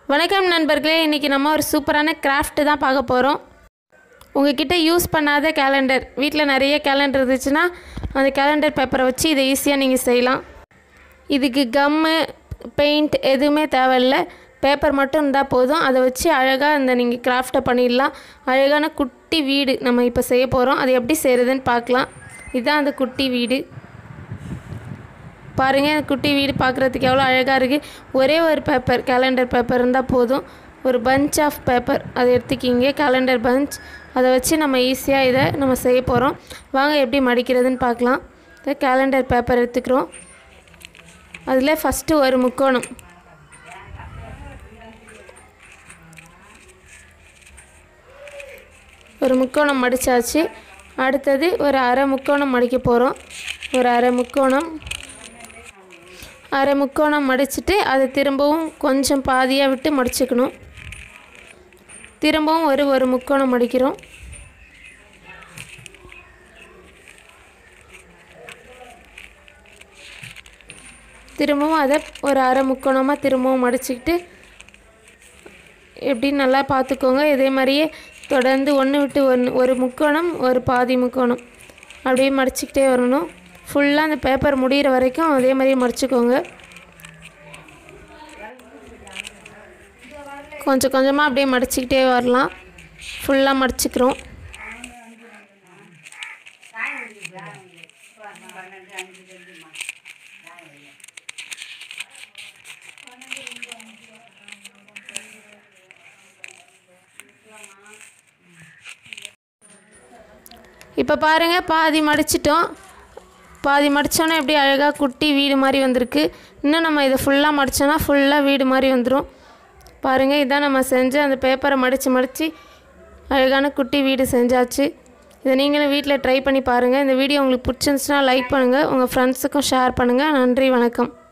வணக்கம் நண்பர்களே இன்றைக்கி நம்ம ஒரு சூப்பரான கிராஃப்ட் தான் பார்க்க போகிறோம் உங்ககிட்ட யூஸ் பண்ணாத கேலண்டர் வீட்டில் நிறைய கேலண்டர் இருந்துச்சுன்னா அந்த கேலண்டர் பேப்பரை வச்சு இதை ஈஸியாக நீங்கள் செய்யலாம் இதுக்கு கம்மு பெயிண்ட் எதுவுமே தேவையில்ல பேப்பர் மட்டும் இருந்தால் போதும் அதை வச்சு அழகாக இந்த நீங்கள் கிராஃப்டை பண்ணிடலாம் அழகான குட்டி வீடு நம்ம இப்போ செய்ய போகிறோம் அது எப்படி செய்கிறதுன்னு பார்க்கலாம் இதுதான் அந்த குட்டி வீடு பாருங்கள் இந்த குட்டி வீடு பார்க்குறதுக்கு எவ்வளோ அழகாக இருக்குது ஒரே ஒரு பேப்பர் கேலண்டர் பேப்பர் இருந்தால் போதும் ஒரு பஞ்ச் ஆஃப் பேப்பர் அதை எடுத்துக்கிங்க கேலண்டர் பஞ்ச் அதை வச்சு நம்ம ஈஸியாக இதை நம்ம செய்ய போகிறோம் வாங்க எப்படி மடிக்கிறதுன்னு பார்க்கலாம் இந்த கேலண்டர் பேப்பர் எடுத்துக்கிறோம் அதில் ஃபஸ்ட்டு ஒரு முக்கோணம் ஒரு முக்கோணம் மடித்தாச்சு அடுத்தது ஒரு அரை முக்கோணம் மடிக்க போகிறோம் ஒரு அரை முக்கோணம் அரை முக்கோணம் மடிச்சுட்டு அதை திரும்பவும் கொஞ்சம் பாதியாக விட்டு மடிச்சுக்கணும் திரும்பவும் ஒரு ஒரு முக்கோணம் மடிக்கிறோம் திரும்பவும் அதை ஒரு அரை முக்கோணமாக திரும்பவும் மடிச்சுக்கிட்டு எப்படின்னு நல்லா பார்த்துக்கோங்க இதே மாதிரியே தொடர்ந்து ஒன்று விட்டு ஒன்று ஒரு முக்கோணம் ஒரு பாதி முக்கோணம் அப்படியே மடிச்சுக்கிட்டே வரணும் ஃபுல்லாக அந்த பேப்பர் முடிகிற வரைக்கும் அதே மாதிரியே மடிச்சுக்கோங்க கொஞ்சம் கொஞ்சமாக அப்படியே மடிச்சுக்கிட்டே வரலாம் ஃபுல்லாக மடிச்சுக்கிறோம் இப்போ பாருங்கள் பாதி மடிச்சிட்டோம் பாதி மடித்தோன்னே எப்படி அழகாக குட்டி வீடு மாதிரி வந்திருக்கு இன்னும் நம்ம இதை ஃபுல்லாக மடித்தோன்னா ஃபுல்லாக வீடு மாதிரி வந்துடும் பாருங்கள் இதான் நம்ம செஞ்ச அந்த பேப்பரை மடித்து மடித்து அழகான குட்டி வீடு செஞ்சாச்சு இதை நீங்களும் வீட்டில் ட்ரை பண்ணி பாருங்கள் இந்த வீடியோ உங்களுக்கு பிடிச்சிருந்துச்சுன்னா லைக் பண்ணுங்கள் உங்கள் ஃப்ரெண்ட்ஸுக்கும் ஷேர் பண்ணுங்கள் நன்றி வணக்கம்